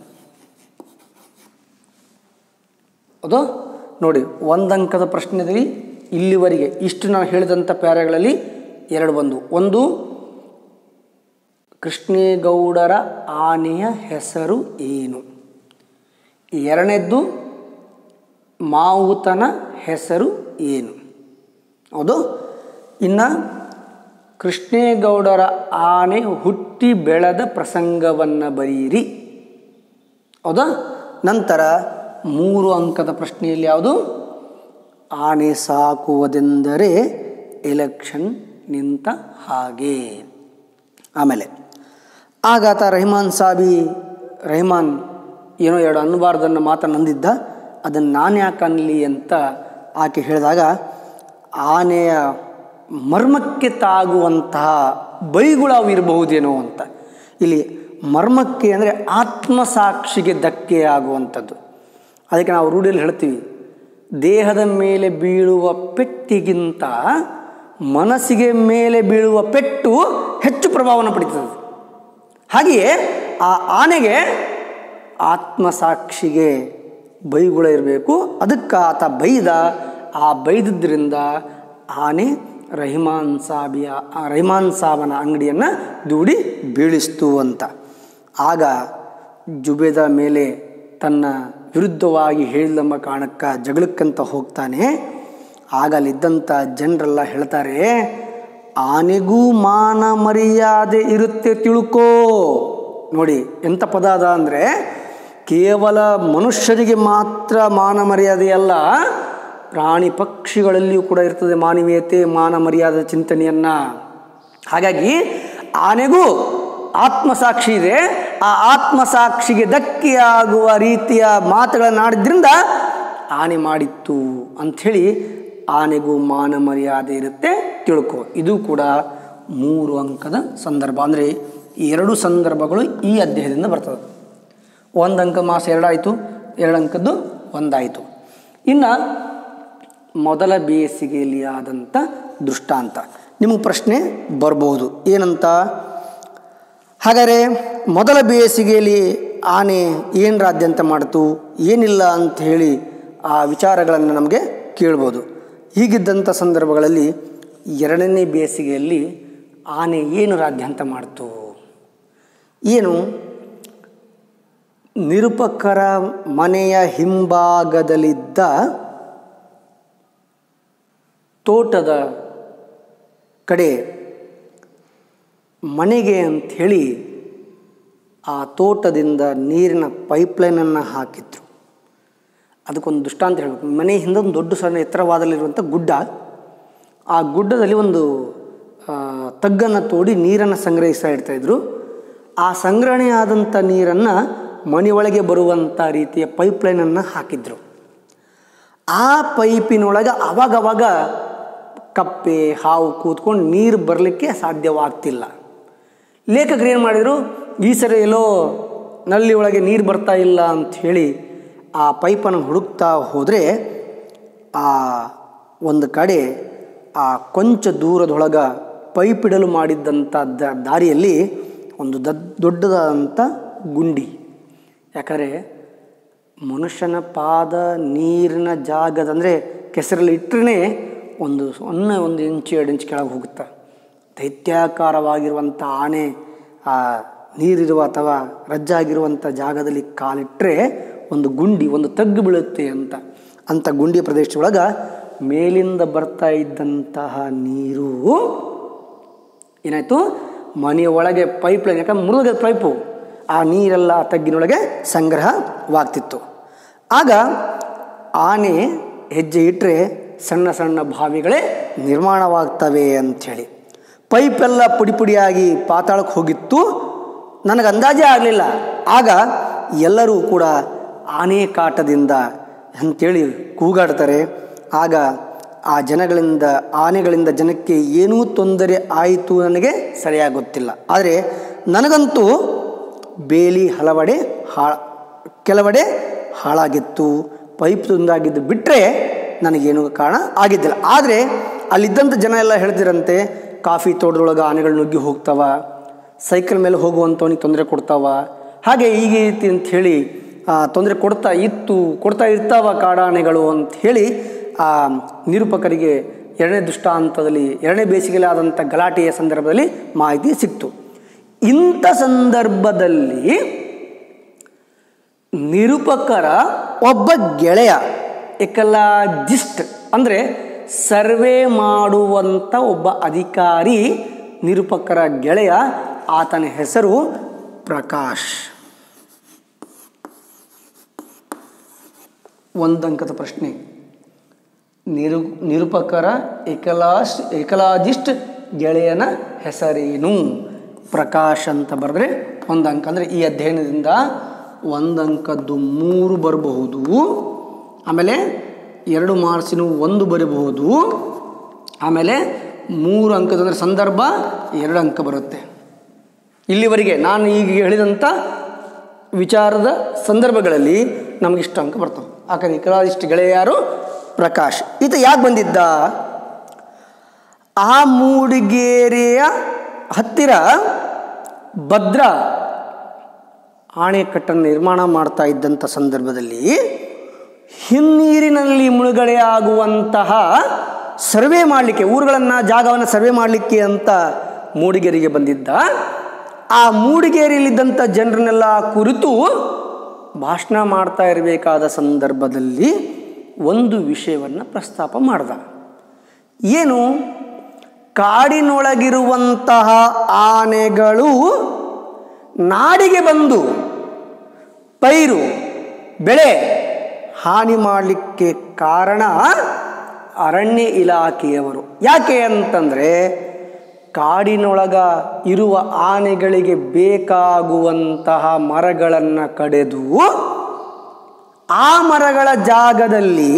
ಅದು ನೋಡಿ ಒಂದು ಅಂಕದ ಪ್ರಶ್ನೆಯಲ್ಲಿ ಇಲ್ಲಿವರೆಗೆ ಇಷ್ಟು ನಾನು ಹೇಳಿದಂಥ ಪ್ಯಾರೆಗಳಲ್ಲಿ ಎರಡು ಬಂದು ಒಂದು ಕೃಷ್ಣೇಗೌಡರ ಆನೆಯ ಹೆಸರು ಏನು ಎರಡನೇದ್ದು ಮಾವುತನ ಹೆಸರು ಏನು ಹೌದು ಇನ್ನು ಕೃಷ್ಣೇಗೌಡರ ಆನೆ ಹುಟ್ಟಿ ಬೆಳೆದ ಪ್ರಸಂಗವನ್ನು ಬರೀರಿ ಹೌದಾ ನಂತರ ಮೂರು ಅಂಕದ ಪ್ರಶ್ನೆಯಲ್ಲಿ ಯಾವುದು ಆನೆ ಸಾಕುವುದೆಂದರೆ ಎಲೆಕ್ಷನ್ ನಿಂತ ಹಾಗೆ ಆಮೇಲೆ ಆಗಾತ ರಹಿಮಾನ್ ಸಾಬಿ ರಹಿಮಾನ್ ಏನೋ ಎರಡು ಅನ್ನಬಾರ್ದನ್ನು ಮಾತನ್ನು ಅಂದಿದ್ದ ಅದನ್ನು ನಾನು ಯಾಕೆ ಅನ್ನಲಿ ಅಂತ ಆಕೆ ಹೇಳಿದಾಗ ಆನೆಯ ಮರ್ಮಕ್ಕೆ ತಾಗುವಂತಹ ಬೈಗಳು ಅವು ಇರಬಹುದೇನೋ ಅಂತ ಇಲ್ಲಿ ಮರ್ಮಕ್ಕೆ ಅಂದರೆ ಆತ್ಮಸಾಕ್ಷಿಗೆ ಧಕ್ಕೆ ಆಗುವಂಥದ್ದು ಅದಕ್ಕೆ ನಾವು ರೂಢಿಯಲ್ಲಿ ಹೇಳ್ತೀವಿ ದೇಹದ ಮೇಲೆ ಬೀಳುವ ಪೆಟ್ಟಿಗಿಂತ ಮನಸ್ಸಿಗೆ ಮೇಲೆ ಬೀಳುವ ಪೆಟ್ಟು ಹೆಚ್ಚು ಪ್ರಭಾವವನ್ನು ಪಡಿತದೆ ಹಾಗೆಯೇ ಆ ಆನೆಗೆ ಆತ್ಮಸಾಕ್ಷಿಗೆ ಬೈಗುಳ ಇರಬೇಕು ಅದಕ್ಕೆ ಆತ ಬೈದ ಆ ಬೈದಿದ್ದರಿಂದ ಆನೆ ರಹಿಮಾನ್ ಸಾಬಿಯ ಆ ರಹಿಮಾನ್ ಸಾಬನ ಅಂಗಡಿಯನ್ನು ದೂಡಿ ಬೀಳಿಸ್ತು ಅಂತ ಆಗ ಜುಬೇದ ಮೇಲೆ ತನ್ನ ವಿರುದ್ಧವಾಗಿ ಹೇಳಿದಂಬ ಕಾರಣಕ್ಕೆ ಜಗಳಕ್ಕಂತ ಹೋಗ್ತಾನೆ ಆಗ ಅಲ್ಲಿದ್ದಂಥ ಜನರೆಲ್ಲ ಹೇಳ್ತಾರೆ ಆನೆಗೂ ಮಾನ ಮರ್ಯಾದೆ ಇರುತ್ತೆ ತಿಳ್ಕೋ ನೋಡಿ ಎಂಥ ಪದ ಅದ ಅಂದರೆ ಕೇವಲ ಮನುಷ್ಯರಿಗೆ ಮಾತ್ರ ಮಾನ ಮರ್ಯಾದೆ ಅಲ್ಲ ಪ್ರಾಣಿ ಪಕ್ಷಿಗಳಲ್ಲಿಯೂ ಕೂಡ ಇರ್ತದೆ ಮಾನವೀಯತೆ ಮಾನ ಮರ್ಯಾದೆ ಚಿಂತನೆಯನ್ನು ಹಾಗಾಗಿ ಆನೆಗೂ ಆತ್ಮಸಾಕ್ಷಿ ಇದೆ ಆ ಆತ್ಮಸಾಕ್ಷಿಗೆ ಧಕ್ಕೆಯಾಗುವ ರೀತಿಯ ಮಾತುಗಳನ್ನು ಆಡಿದ್ರಿಂದ ಆನೆ ಮಾಡಿತ್ತು ಅಂಥೇಳಿ ಆನೆಗೂ ಮಾನ ಮರ್ಯಾದೆ ಇರುತ್ತೆ ತಿಳ್ಕೊ ಇದು ಕೂಡ ಮೂರು ಅಂಕದ ಸಂದರ್ಭ ಅಂದರೆ ಎರಡು ಸಂದರ್ಭಗಳು ಈ ಅಧ್ಯಾಯದಿಂದ ಬರ್ತದೆ ಒಂದು ಅಂಕ ಮಾಸ ಎರಡಾಯಿತು ಎರಡು ಅಂಕದ್ದು ಒಂದಾಯಿತು ಇನ್ನು ಮೊದಲ ಬೇಸಿಗೆಯಲ್ಲಿ ಆದಂಥ ದೃಷ್ಟಾಂತ ನಿಮಗೆ ಪ್ರಶ್ನೆ ಬರ್ಬೋದು ಏನಂತ ಹಾಗಾದರೆ ಮೊದಲ ಬೇಸಿಗೆಯಲ್ಲಿ ಆನೆ ಏನು ರಾದ್ಯಂತ ಮಾಡ್ತು ಏನಿಲ್ಲ ಅಂತ ಹೇಳಿ ಆ ವಿಚಾರಗಳನ್ನು ನಮಗೆ ಕೇಳ್ಬೋದು ಹೀಗಿದ್ದಂಥ ಸಂದರ್ಭಗಳಲ್ಲಿ ಎರಡನೇ ಬೇಸಿಗೆಯಲ್ಲಿ ಆನೆ ಏನು ರಾದ್ಯಾಂತ ಮಾಡ್ತು ಏನು ನಿರುಪಕರ ಮನೆಯ ಹಿಂಭಾಗದಲ್ಲಿದ್ದ ತೋಟದ ಕಡೆ ಮನೆಗೆ ಅಂಥೇಳಿ ಆ ತೋಟದಿಂದ ನೀರಿನ ಪೈಪ್ಲೈನನ್ನು ಹಾಕಿದ್ರು ಅದಕ್ಕೊಂದು ದೃಷ್ಟಾಂತ ಹೇಳಬೇಕು ಮನೆ ಹಿಂದೆ ಒಂದು ದೊಡ್ಡ ಸಣ್ಣ ಎತ್ತರವಾದಲ್ಲಿರುವಂಥ ಗುಡ್ಡ ಆ ಗುಡ್ಡದಲ್ಲಿ ಒಂದು ಆ, ತಗ್ಗನ್ನು ತೋಡಿ ನೀರನ್ನು ಸಂಗ್ರಹಿಸ್ತಾ ಇರ್ತಾಯಿದ್ರು ಆ ಸಂಗ್ರಹಣೆ ಆದಂಥ ನೀರನ್ನು ಮನೆಯೊಳಗೆ ಬರುವಂಥ ರೀತಿಯ ಪೈಪ್ಲೈನನ್ನು ಹಾಕಿದ್ರು ಆ ಪೈಪಿನೊಳಗೆ ಅವಾಗವಾಗ ಕಪ್ಪೆ ಹಾವು ಕೂತ್ಕೊಂಡು ನೀರು ಬರಲಿಕ್ಕೆ ಸಾಧ್ಯವಾಗ್ತಿಲ್ಲ ಲೇಖಕರು ಏನು ಮಾಡಿದರು ಈ ಸರಿ ಎಲ್ಲೋ ನಲ್ಲಿ ಒಳಗೆ ನೀರು ಬರ್ತಾ ಇಲ್ಲ ಅಂಥೇಳಿ ಆ ಪೈಪನ್ನು ಹುಡುಕ್ತಾ ಹೋದರೆ ಆ ಒಂದು ಕಡೆ ಆ ಕೊಂಚ ದೂರದೊಳಗೆ ಪೈಪ್ ಇಡಲು ಮಾಡಿದ್ದಂಥ ದ- ದಾರಿಯಲ್ಲಿ ಒಂದು ದದ್ ದೊಡ್ಡದಾದಂಥ ಗುಂಡಿ ಯಾಕಂದರೆ ಮನುಷ್ಯನ ಪಾದ ನೀರಿನ ಜಾಗದ ಅಂದರೆ ಕೆಸರಲ್ಲಿ ಇಟ್ಟರೆ ಒಂದು ಸೊನ್ನೆ ಒಂದು ಇಂಚು ಎರಡು ಇಂಚು ಕೆಳಗೆ ಹೋಗುತ್ತೆ ದೈತ್ಯಾಕಾರವಾಗಿರುವಂಥ ಆನೆ ಆ ನೀರಿರುವ ಅಥವಾ ರಜ್ಜಾಗಿರುವಂಥ ಜಾಗದಲ್ಲಿ ಕಾಲಿಟ್ಟರೆ ಒಂದು ಗುಂಡಿ ಒಂದು ತಗ್ಗು ಬೀಳುತ್ತೆ ಅಂತ ಅಂಥ ಗುಂಡಿ ಪ್ರದೇಶದೊಳಗೆ ಮೇಲಿಂದ ಬರ್ತಾ ಇದ್ದಂತಹ ನೀರು ಏನಾಯಿತು ಮನೆಯ ಒಳಗೆ ಪೈಪ್ ಲೈನ್ ಯಾಕಂದ್ರೆ ಮುಳುಗದ ಪೈಪು ಆ ನೀರೆಲ್ಲ ಆ ತಗ್ಗಿನೊಳಗೆ ಸಂಗ್ರಹವಾಗ್ತಿತ್ತು ಆಗ ಆನೆ ಹೆಜ್ಜೆ ಇಟ್ಟರೆ ಸಣ್ಣ ಸಣ್ಣ ಬಾವಿಗಳೇ ನಿರ್ಮಾಣವಾಗ್ತವೆ ಅಂಥೇಳಿ ಪೈಪೆಲ್ಲ ಪುಡಿ ಪುಡಿಯಾಗಿ ಪಾತಾಳಕ್ಕೆ ಹೋಗಿತ್ತು ನನಗೆ ಅಂದಾಜೇ ಆಗಲಿಲ್ಲ ಆಗ ಎಲ್ಲರೂ ಕೂಡ ಆನೆ ಕಾಟದಿಂದ ಅಂಥೇಳಿ ಕೂಗಾಡ್ತಾರೆ ಆಗ ಆ ಜನಗಳಿಂದ ಆನೆಗಳಿಂದ ಜನಕ್ಕೆ ಏನೂ ತೊಂದರೆ ಆಯಿತು ನನಗೆ ಸರಿಯಾಗಿ ಗೊತ್ತಿಲ್ಲ ಆದರೆ ನನಗಂತೂ ಬೇಲಿ ಹಲವೆಡೆ ಹಾ ಕೆಲವೆಡೆ ಹಾಳಾಗಿತ್ತು ಪೈಪ್ ತುಂದಾಗಿದ್ದು ಬಿಟ್ಟರೆ ನನಗೇನು ಕಾರಣ ಆಗಿದ್ದಿಲ್ಲ ಆದರೆ ಅಲ್ಲಿದ್ದಂಥ ಜನ ಎಲ್ಲ ಹೇಳ್ತಿರಂತೆ ಕಾಫಿ ತೋಟದೊಳಗೆ ಆನೆಗಳು ನುಗ್ಗಿ ಹೋಗ್ತಾವ ಸೈಕಲ್ ಮೇಲೆ ಹೋಗುವಂಥವನಿಗೆ ತೊಂದರೆ ಕೊಡ್ತಾವ ಹಾಗೆ ಈಗ ಈ ರೀತಿ ಅಂಥೇಳಿ ತೊಂದರೆ ಕೊಡ್ತಾ ಇತ್ತು ಕೊಡ್ತಾ ಇರ್ತಾವ ಕಾಡಾನೆಗಳು ಅಂತ ಹೇಳಿ ಆ ನಿರೂಪಕರಿಗೆ ಎರಡನೇ ದೃಷ್ಟಾಂತದಲ್ಲಿ ಎರಡನೇ ಬೇಸಿಗೆಯಲ್ಲಿ ಆದಂಥ ಗಲಾಟೆಯ ಸಂದರ್ಭದಲ್ಲಿ ಮಾಹಿತಿ ಸಿಕ್ತು ಇಂಥ ಸಂದರ್ಭದಲ್ಲಿ ನಿರೂಪಕರ ಒಬ್ಬ ಗೆಳೆಯ ಎಕಲಾಜಿಸ್ಟ್ ಅಂದರೆ ಸರ್ವೆ ಮಾಡುವಂಥ ಒಬ್ಬ ಅಧಿಕಾರಿ ನಿರೂಪಕರ ಗೆಳೆಯ ಆತನ ಹೆಸರು ಪ್ರಕಾಶ್ ಒಂದಂಕದ ಪ್ರಶ್ನೆ ನಿರು ನಿರೂಪಕರ ಎಕಲಾಸ್ ಎಕಲಾಜಿಸ್ಟ್ ಗೆಳೆಯನ ಹೆಸರೇನು ಪ್ರಕಾಶ್ ಅಂತ ಬರೆದ್ರೆ ಒಂದು ಅಂಕ ಅಂದರೆ ಈ ಅಧ್ಯಯನದಿಂದ ಒಂದು ಅಂಕದ್ದು ಮೂರು ಬರಬಹುದು ಆಮೇಲೆ ಎರಡು ಮಾರ್ಕ್ಸಿನ ಒಂದು ಬರಬಹುದು ಆಮೇಲೆ ಮೂರು ಅಂಕದ ಅಂದರೆ ಸಂದರ್ಭ ಎರಡು ಅಂಕ ಬರುತ್ತೆ ಇಲ್ಲಿವರೆಗೆ ನಾನು ಈಗ ಹೇಳಿದಂಥ ವಿಚಾರದ ಸಂದರ್ಭಗಳಲ್ಲಿ ನಮಗೆ ಇಷ್ಟು ಅಂಕ ಬರ್ತವೆ ಯಾಕಂದ್ರೆ ಇಕಲಾಜಿಸ್ಟ್ ಗೆಳೆಯ ಯಾರು ಪ್ರಕಾಶ್ ಈತ ಯಾಕೆ ಬಂದಿದ್ದ ಆ ಮೂಡಿಗೆರೆಯ ಹತ್ತಿರ ಭದ್ರಾ ಆಣೆಕಟ್ಟನ್ನು ನಿರ್ಮಾಣ ಮಾಡ್ತಾ ಇದ್ದಂಥ ಸಂದರ್ಭದಲ್ಲಿ ಹಿನ್ನೀರಿನಲ್ಲಿ ಮುಳುಗಡೆ ಆಗುವಂತಹ ಸರ್ವೆ ಮಾಡಲಿಕ್ಕೆ ಊರುಗಳನ್ನು ಜಾಗವನ್ನು ಸರ್ವೆ ಮಾಡಲಿಕ್ಕೆ ಅಂತ ಮೂಡಿಗೆರೆಗೆ ಬಂದಿದ್ದ ಆ ಮೂಡಿಗೆರೆಯಲ್ಲಿದ್ದಂಥ ಜನರನ್ನೆಲ್ಲ ಕುರಿತು ಭಾಷಣ ಮಾಡ್ತಾ ಇರಬೇಕಾದ ಸಂದರ್ಭದಲ್ಲಿ ಒಂದು ವಿಷಯವನ್ನು ಪ್ರಸ್ತಾಪ ಮಾಡ್ದ ಏನು ಕಾಡಿನೊಳಗಿರುವಂತಹ ಆನೆಗಳು ನಾಡಿಗೆ ಬಂದು ಪೈರು ಬೆಳೆ ಹಾನಿ ಮಾಡಲಿಕ್ಕೆ ಕಾರಣ ಅರಣ್ಯ ಇಲಾಖೆಯವರು ಯಾಕೆ ಅಂತಂದರೆ ಕಾಡಿನೊಳಗ ಇರುವ ಆನೆಗಳಿಗೆ ಬೇಕಾಗುವಂತಹ ಮರಗಳನ್ನು ಕಡೆದು ಆ ಮರಗಳ ಜಾಗದಲ್ಲಿ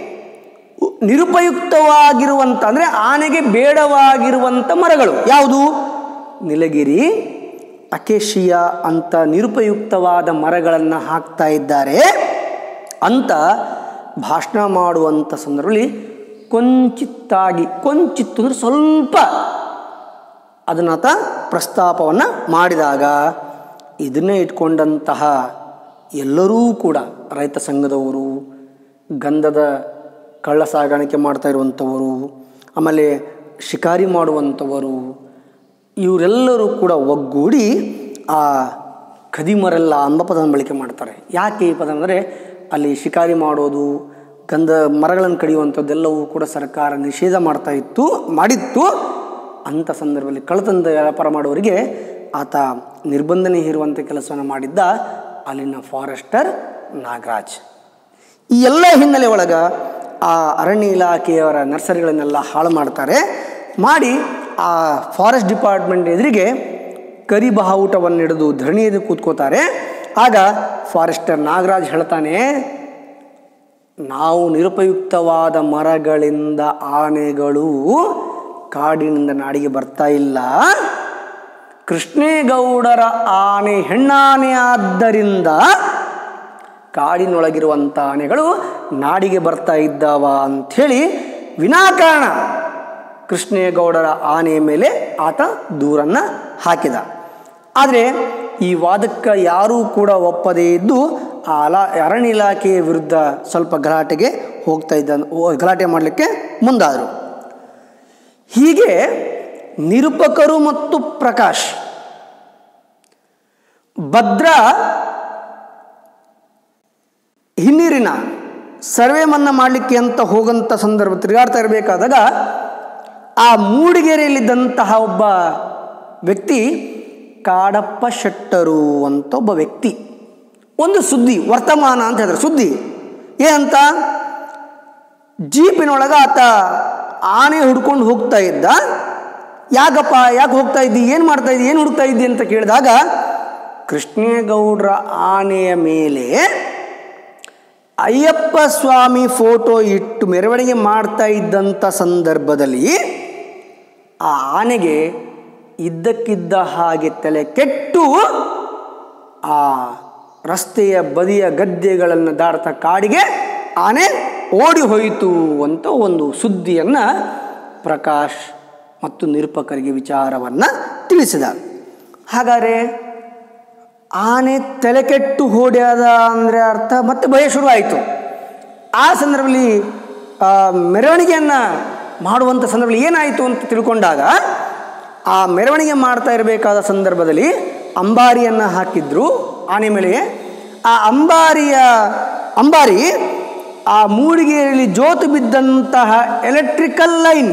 ನಿರುಪಯುಕ್ತವಾಗಿರುವಂಥ ಅಂದರೆ ಆನೆಗೆ ಬೇಡವಾಗಿರುವಂಥ ಮರಗಳು ಯಾವುದು ನೀಲಗಿರಿ ಅಕೇಶಿಯಾ ಅಂತ ನಿರುಪಯುಕ್ತವಾದ ಮರಗಳನ್ನು ಹಾಕ್ತಾ ಇದ್ದಾರೆ ಅಂತ ಭಾಷಣ ಮಾಡುವಂಥ ಸಂದರ್ಭದಲ್ಲಿ ಕೊಂಚಿತ್ತಾಗಿ ಕೊಂಚಿತ್ತು ಅಂದರೆ ಸ್ವಲ್ಪ ಅದನ್ನಾತ ಪ್ರಸ್ತಾಪವನ್ನು ಮಾಡಿದಾಗ ಇದನ್ನೇ ಇಟ್ಕೊಂಡಂತಹ ಎಲ್ಲರೂ ಕೂಡ ರೈತ ಸಂಘದವರು ಗಂಧದ ಕಳ್ಳ ಸಾಗಾಣಿಕೆ ಮಾಡ್ತಾ ಇರುವಂಥವರು ಆಮೇಲೆ ಶಿಕಾರಿ ಮಾಡುವಂಥವರು ಇವರೆಲ್ಲರೂ ಕೂಡ ಒಗ್ಗೂಡಿ ಆ ಖದೀಮರೆಲ್ಲ ಎಂಬ ಪದವನ್ನು ಬಳಕೆ ಮಾಡ್ತಾರೆ ಯಾಕೆ ಈ ಪದ ಅಂದರೆ ಅಲ್ಲಿ ಶಿಕಾರಿ ಮಾಡೋದು ಗಂಧ ಮರಗಳನ್ನು ಕಡಿಯುವಂಥದ್ದೆಲ್ಲವೂ ಕೂಡ ಸರ್ಕಾರ ನಿಷೇಧ ಮಾಡ್ತಾ ಇತ್ತು ಮಾಡಿತ್ತು ಅಂಥ ಸಂದರ್ಭದಲ್ಲಿ ಕಳ್ಳತನದ ವ್ಯಾಪಾರ ಮಾಡುವವರಿಗೆ ಆತ ನಿರ್ಬಂಧನೆ ಹೇರುವಂಥ ಕೆಲಸವನ್ನು ಮಾಡಿದ್ದ ಅಲ್ಲಿನ ಫಾರೆಸ್ಟರ್ ನಾಗರಾಜ್ ಈ ಎಲ್ಲ ಹಿನ್ನೆಲೆ ಒಳಗ ಆ ಅರಣ್ಯ ಇಲಾಖೆಯವರ ನರ್ಸರಿಗಳನ್ನೆಲ್ಲ ಹಾಳು ಮಾಡ್ತಾರೆ ಮಾಡಿ ಆ ಫಾರೆಸ್ಟ್ ಡಿಪಾರ್ಟ್ಮೆಂಟ್ ಎದುರಿಗೆ ಕರಿ ಬಾವುಟವನ್ನು ಹಿಡಿದು ಧರಣಿಯಲ್ಲಿ ಕೂತ್ಕೋತಾರೆ ಆಗ ಫಾರೆಸ್ಟರ್ ನಾಗರಾಜ್ ಹೇಳ್ತಾನೆ ನಾವು ನಿರುಪಯುಕ್ತವಾದ ಮರಗಳಿಂದ ಆನೆಗಳು ಕಾಡಿನಿಂದ ನಾಡಿಗೆ ಬರ್ತಾ ಇಲ್ಲ ಕೃಷ್ಣೇಗೌಡರ ಆನೆ ಹೆಣ್ಣಾನೆ ಆದ್ದರಿಂದ ಕಾಡಿನೊಳಗಿರುವಂಥ ಆನೆಗಳು ನಾಡಿಗೆ ಬರ್ತಾ ಇದ್ದಾವ ಅಂಥೇಳಿ ವಿನಾಕಾರಣ ಕೃಷ್ಣೇಗೌಡರ ಆನೆಯ ಮೇಲೆ ಆತ ದೂರನ್ನು ಹಾಕಿದ ಆದರೆ ಈ ವಾದಕ್ಕೆ ಯಾರೂ ಕೂಡ ಒಪ್ಪದೇ ಇದ್ದು ಆ ಅಲಾ ಅರಣ್ಯ ಇಲಾಖೆಯ ವಿರುದ್ಧ ಸ್ವಲ್ಪ ಗಲಾಟೆಗೆ ಹೋಗ್ತಾ ಇದ್ದ ಓ- ಗಲಾಟೆ ಮಾಡಲಿಕ್ಕೆ ಮುಂದಾದರು ಹೀಗೆ ನಿರೂಪಕರು ಮತ್ತು ಪ್ರಕಾಶ್ ಭದ್ರಾ ಹಿನ್ನೀರಿನ ಸರ್ವೆ ಮನ್ನಾ ಮಾಡಲಿಕ್ಕೆ ಅಂತ ಹೋಗಂಥ ಸಂದರ್ಭ ತಿರುಗಾಡ್ತಾ ಇರಬೇಕಾದಾಗ ಆ ಮೂಡಿಗೆರೆಯಲ್ಲಿದ್ದಂತಹ ಒಬ್ಬ ವ್ಯಕ್ತಿ ಕಾಡಪ್ಪ ಶೆಟ್ಟರು ಅಂತ ಒಬ್ಬ ವ್ಯಕ್ತಿ ಒಂದು ಸುದ್ದಿ ವರ್ತಮಾನ ಅಂತ ಹೇಳಿದ್ರೆ ಸುದ್ದಿ ಏನಂತ ಜೀಪಿನೊಳಗೆ ಆತ ಆನೆ ಹುಡ್ಕೊಂಡು ಹೋಗ್ತಾ ಇದ್ದ ಯಾಕಪ್ಪ ಯಾಕೆ ಹೋಗ್ತಾ ಇದ್ದಿ ಏನು ಮಾಡ್ತಾ ಇದ್ದಿ ಏನು ಹುಡುಕ್ತಾ ಇದ್ದಿ ಅಂತ ಕೇಳಿದಾಗ ಕೃಷ್ಣೇಗೌಡರ ಆನೆಯ ಮೇಲೆ ಅಯ್ಯಪ್ಪ ಸ್ವಾಮಿ ಫೋಟೋ ಇಟ್ಟು ಮೆರವಣಿಗೆ ಮಾಡ್ತಾ ಇದ್ದಂಥ ಸಂದರ್ಭದಲ್ಲಿ ಆ ಆನೆಗೆ ಇದ್ದಕ್ಕಿದ್ದ ಹಾಗೆ ತಲೆ ಕೆಟ್ಟು ಆ ರಸ್ತೆಯ ಬದಿಯ ಗದ್ದೆಗಳನ್ನು ದಾಡ್ತಾ ಕಾಡಿಗೆ ಆನೆ ಓಡಿ ಹೋಯಿತು ಅಂತ ಒಂದು ಸುದ್ದಿಯನ್ನು ಪ್ರಕಾಶ್ ಮತ್ತು ನಿರೂಪಕರಿಗೆ ವಿಚಾರವನ್ನು ತಿಳಿಸಿದ ಹಾಗಾದರೆ ಆನೆ ತಲೆ ಕೆಟ್ಟು ಹೋಡ್ಯಾದ ಅಂದರೆ ಅರ್ಥ ಮತ್ತೆ ಭಯ ಶುರುವಾಯಿತು ಆ ಸಂದರ್ಭದಲ್ಲಿ ಆ, ಮೆರವಣಿಗೆಯನ್ನು ಮಾಡುವಂಥ ಸಂದರ್ಭದಲ್ಲಿ ಏನಾಯಿತು ಅಂತ ತಿಳ್ಕೊಂಡಾಗ ಆ ಮೆರವಣಿಗೆ ಮಾಡ್ತಾ ಇರಬೇಕಾದ ಸಂದರ್ಭದಲ್ಲಿ ಅಂಬಾರಿಯನ್ನು ಹಾಕಿದ್ರು ಆನೆ ಮೇಲೆ ಆ ಅಂಬಾರಿಯ ಅಂಬಾರಿ ಆ ಮೂಡಿಗೆಯಲ್ಲಿ ಜೋತು ಬಿದ್ದಂತಹ ಎಲೆಕ್ಟ್ರಿಕಲ್ ಲೈನ್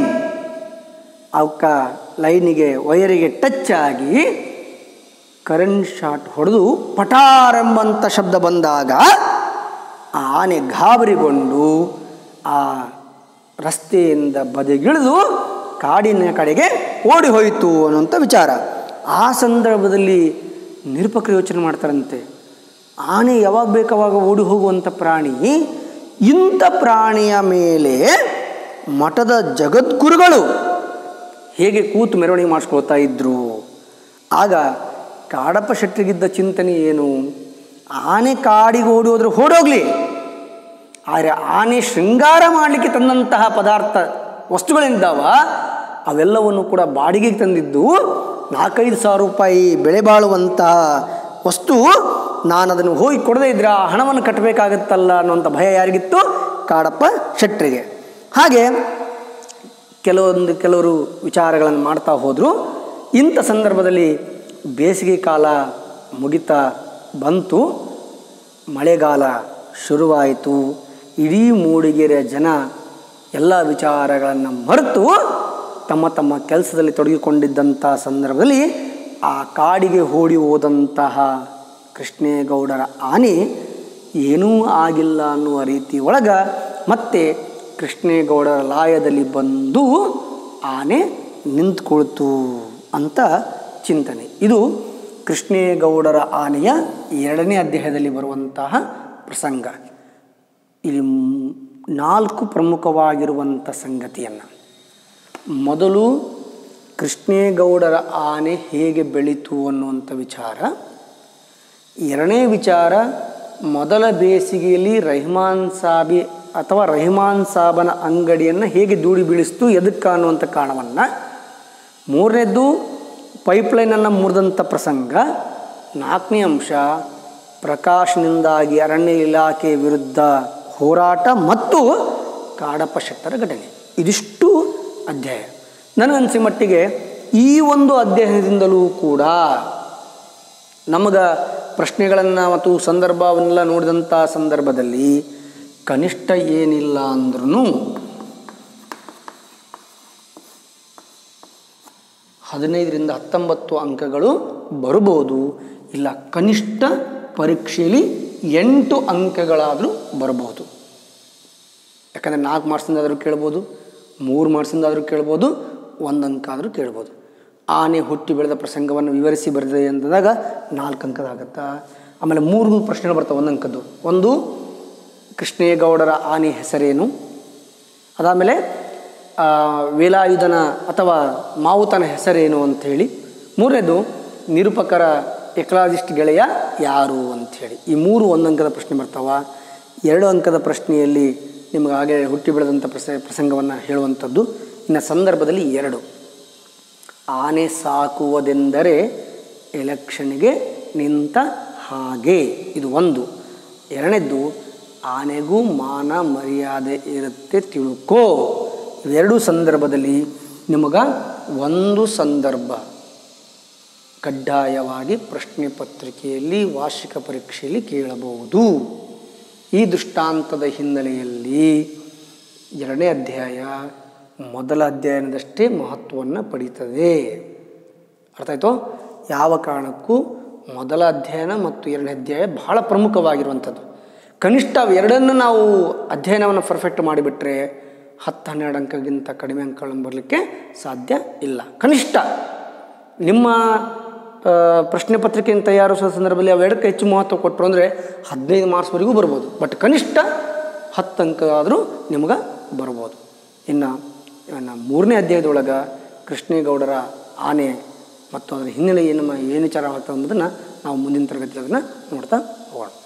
ಅವಕ್ಕ ಲೈನಿಗೆ ವೈರಿಗೆ ಟಚ್ ಆಗಿ ಕರೆಂಟ್ ಶಾಟ್ ಹೊಡೆದು ಪಟಾರೆಂಬಂಥ ಶಬ್ದ ಬಂದಾಗ ಆ ಆನೆ ಗಾಬರಿಗೊಂಡು ಆ ರಸ್ತೆಯಿಂದ ಬದಿಗಿಳಿದು ಕಾಡಿನ ಕಡೆಗೆ ಓಡಿ ಹೋಯಿತು ಅನ್ನುವಂಥ ವಿಚಾರ ಆ ಸಂದರ್ಭದಲ್ಲಿ ನಿರೂಪಕರು ಯೋಚನೆ ಮಾಡ್ತಾರಂತೆ ಆನೆ ಯಾವಾಗ ಬೇಕಾವಾಗ ಓಡಿ ಹೋಗುವಂಥ ಪ್ರಾಣಿ ಇಂಥ ಪ್ರಾಣಿಯ ಮೇಲೆ ಮಠದ ಜಗದ್ಗುರುಗಳು ಹೇಗೆ ಕೂತು ಮೆರವಣಿಗೆ ಮಾಡಿಸ್ಕೊಳ್ತಾ ಇದ್ರು ಆಗ ಕಾಡಪ್ಪ ಶೆಟ್ಟರಿಗಿದ್ದ ಚಿಂತನೆ ಏನು ಆನೆ ಕಾಡಿಗೆ ಓಡಿ ಹೋದ್ರೆ ಓಡೋಗ್ಲಿ ಆದರೆ ಆನೆ ಶೃಂಗಾರ ಮಾಡಲಿಕ್ಕೆ ತಂದಂತಹ ಪದಾರ್ಥ ವಸ್ತುಗಳಿದ್ದಾವ ಅವೆಲ್ಲವನ್ನು ಕೂಡ ಬಾಡಿಗೆಗೆ ತಂದಿದ್ದು ನಾಲ್ಕೈದು ಸಾವಿರ ರೂಪಾಯಿ ಬೆಲೆ ಬಾಳುವಂತಹ ವಸ್ತು ನಾನು ಅದನ್ನು ಹೋಗಿ ಕೊಡದೇ ಇದ್ರೆ ಆ ಹಣವನ್ನು ಕಟ್ಟಬೇಕಾಗತ್ತಲ್ಲ ಅನ್ನುವಂಥ ಭಯ ಯಾರಿಗಿತ್ತು ಕಾಡಪ್ಪ ಶೆಟ್ಟರಿಗೆ ಹಾಗೆ ಕೆಲವೊಂದು ಕೆಲವರು ವಿಚಾರಗಳನ್ನು ಮಾಡ್ತಾ ಹೋದರು ಇಂಥ ಸಂದರ್ಭದಲ್ಲಿ ಬೇಸಿಗೆ ಕಾಲ ಮುಗಿತಾ ಬಂತು ಮಳೆಗಾಲ ಶುರುವಾಯಿತು ಇಡೀ ಮೂಡಿಗೆರೆಯ ಜನ ಎಲ್ಲ ವಿಚಾರಗಳನ್ನು ಮರೆತು ತಮ್ಮ ತಮ್ಮ ಕೆಲಸದಲ್ಲಿ ತೊಡಗಿಕೊಂಡಿದ್ದಂಥ ಸಂದರ್ಭದಲ್ಲಿ ಆ ಕಾಡಿಗೆ ಓಡಿ ಹೋದಂತಹ ಕೃಷ್ಣೇಗೌಡರ ಆನೆ ಏನೂ ಆಗಿಲ್ಲ ಅನ್ನುವ ರೀತಿ ಒಳಗ ಮತ್ತೆ ಕೃಷ್ಣೇಗೌಡರ ಲಾಯದಲ್ಲಿ ಬಂದು ಆನೆ ನಿಂತ್ಕೊಳ್ತು ಅಂತ ಚಿಂತನೆ ಇದು ಕೃಷ್ಣೇಗೌಡರ ಆನೆಯ ಎರಡನೇ ಅಧ್ಯಾಯದಲ್ಲಿ ಬರುವಂತಹ ಪ್ರಸಂಗ ಇಲ್ಲಿ ಮ್- ನಾಲ್ಕು ಪ್ರಮುಖವಾಗಿರುವಂಥ ಸಂಗತಿಯನ್ನು ಮೊದಲು ಕೃಷ್ಣೇಗೌಡರ ಆನೆ ಹೇಗೆ ಬೆಳೀತು ಅನ್ನುವಂಥ ವಿಚಾರ ಎರಡನೇ ವಿಚಾರ ಮೊದಲ ಬೇಸಿಗೆಯಲ್ಲಿ ರಹಮಾನ್ ಸಾಬಿ ಅಥವಾ ರಹಮಾನ್ ಸಾಬನ ಅಂಗಡಿಯನ್ನು ಹೇಗೆ ದೂಡಿ ಬೀಳಿಸ್ತು ಎದಕ್ಕೆ ಅನ್ನುವಂಥ ಕಾರಣವನ್ನು ಮೂರನೇದ್ದು ಪೈಪ್ಲೈನನ್ನು ಮುರಿದಂಥ ಪ್ರಸಂಗ ನಾಲ್ಕನೇ ಅಂಶ ಪ್ರಕಾಶ್ನಿಂದಾಗಿ ಅರಣ್ಯ ಇಲಾಖೆ ವಿರುದ್ಧ ಹೋರಾಟ ಮತ್ತು ಕಾಡಪ್ಪ ಶೆಟ್ಟರ ಘಟನೆ ಇದಿಷ್ಟು ಅಧ್ಯಾಯ ನನಗನ್ಸಿ ಮಟ್ಟಿಗೆ ಈ ಒಂದು ಅಧ್ಯಯನದಿಂದಲೂ ಕೂಡ ನಮಗೆ ಪ್ರಶ್ನೆಗಳನ್ನು ಮತ್ತು ಸಂದರ್ಭವನ್ನೆಲ್ಲ ನೋಡಿದಂಥ ಸಂದರ್ಭದಲ್ಲಿ ಕನಿಷ್ಠ ಏನಿಲ್ಲ ಅಂದ್ರೂ ಹದಿನೈದರಿಂದ ಹತ್ತೊಂಬತ್ತು ಅಂಕಗಳು ಬರ್ಬೋದು ಇಲ್ಲ ಕನಿಷ್ಠ ಪರೀಕ್ಷೆಯಲ್ಲಿ ಎಂಟು ಅಂಕಗಳಾದರೂ ಬರಬಹುದು ಯಾಕಂದರೆ ನಾಲ್ಕು ಮಾರ್ಕ್ಸಿಂದಾದರೂ ಕೇಳ್ಬೋದು ಮೂರು ಮಾರ್ಕ್ಸಿಂದಾದರೂ ಕೇಳ್ಬೋದು ಒಂದು ಅಂಕ ಆದರೂ ಕೇಳ್ಬೋದು ಆನೆ ಹುಟ್ಟಿ ಬೆಳೆದ ಪ್ರಸಂಗವನ್ನು ವಿವರಿಸಿ ಬರೆದಿದೆ ಅಂತಂದಾಗ ನಾಲ್ಕು ಅಂಕದಾಗತ್ತಾ ಆಮೇಲೆ ಮೂರು ಪ್ರಶ್ನೆಗಳು ಬರ್ತವೆ ಒಂದು ಅಂಕದ್ದು ಒಂದು ಕೃಷ್ಣೇಗೌಡರ ಆನೆ ಹೆಸರೇನು ಅದಾದಮೇಲೆ ಆ, ವೇಲಾಯುಧನ ಅಥವಾ ಮಾವುತನ ಹೆಸರೇನು ಅಂಥೇಳಿ ಮೂರನೇದು ನಿರೂಪಕರ ಎಕಲಾಜಿಸ್ಟ್ ಗೆಳೆಯ ಯಾರು ಅಂಥೇಳಿ ಈ ಮೂರು ಒಂದು ಅಂಕದ ಪ್ರಶ್ನೆ ಬರ್ತಾವ ಎರಡು ಅಂಕದ ಪ್ರಶ್ನೆಯಲ್ಲಿ ನಿಮಗೆ ಹಾಗೆ ಹುಟ್ಟಿ ಬೆಳೆದಂಥ ಪ್ರಸ ಪ್ರಸಂಗವನ್ನು ಹೇಳುವಂಥದ್ದು ಇನ್ನು ಸಂದರ್ಭದಲ್ಲಿ ಎರಡು ಆನೆ ಸಾಕುವುದೆಂದರೆ ಎಲೆಕ್ಷನ್ಗೆ ನಿಂತ ಹಾಗೆ ಇದು ಒಂದು ಎರಡನೇದ್ದು ಆನೆಗೂ ಮಾನ ಮರ್ಯಾದೆ ಇರುತ್ತೆ ತಿಳ್ಕೋ ಇವೆರಡೂ ಸಂದರ್ಭದಲ್ಲಿ ನಿಮಗೆ ಒಂದು ಸಂದರ್ಭ ಕಡ್ಡಾಯವಾಗಿ ಪ್ರಶ್ನೆ ಪತ್ರಿಕೆಯಲ್ಲಿ ವಾರ್ಷಿಕ ಪರೀಕ್ಷೆಯಲ್ಲಿ ಕೇಳಬಹುದು ಈ ದೃಷ್ಟಾಂತದ ಹಿನ್ನೆಲೆಯಲ್ಲಿ ಎರಡನೇ ಅಧ್ಯಾಯ ಮೊದಲ ಅಧ್ಯಯನದಷ್ಟೇ ಮಹತ್ವವನ್ನು ಪಡೀತದೆ ಅರ್ಥ ಆಯ್ತು ಯಾವ ಕಾರಣಕ್ಕೂ ಮೊದಲ ಅಧ್ಯಯನ ಮತ್ತು ಎರಡನೇ ಅಧ್ಯಾಯ ಬಹಳ ಪ್ರಮುಖವಾಗಿರುವಂಥದ್ದು ಕನಿಷ್ಠ ಅವೆರಡನ್ನು ನಾವು ಅಧ್ಯಯನವನ್ನು ಪರ್ಫೆಕ್ಟ್ ಮಾಡಿಬಿಟ್ರೆ ಹತ್ತು ಹನ್ನೆರಡು ಅಂಕಗಿಂತ ಕಡಿಮೆ ಅಂಕಗಳನ್ನು ಬರಲಿಕ್ಕೆ ಸಾಧ್ಯ ಇಲ್ಲ ಕನಿಷ್ಠ ನಿಮ್ಮ ಆ, ಪ್ರಶ್ನೆ ಪತ್ರಿಕೆಯನ್ನು ತಯಾರಿಸುವ ಸಂದರ್ಭದಲ್ಲಿ ಅವೆರಡಕ್ಕೆ ಹೆಚ್ಚು ಮಹತ್ವ ಕೊಟ್ಟರು ಅಂದರೆ ಹದಿನೈದು ಮಾರ್ಕ್ಸ್ವರೆಗೂ ಬರ್ಬೋದು ಬಟ್ ಕನಿಷ್ಠ ಹತ್ತು ಅಂಕ ಆದರೂ ನಿಮ್ಗೆ ಬರ್ಬೋದು ಇನ್ನು ಇನ್ನು ಮೂರನೇ ಅಧ್ಯಾಯದೊಳಗೆ ಕೃಷ್ಣೇಗೌಡರ ಆನೆ ಮತ್ತು ಅದರ ಹಿನ್ನೆಲೆ ಏನು ಏನು ವಿಚಾರ ಆಗ್ತದೆ ಎಂಬುದನ್ನು ನಾವು ಮುಂದಿನ ತರಗತಿ ಅದನ್ನು ನೋಡ್ತಾ ಹೋಗೋಣ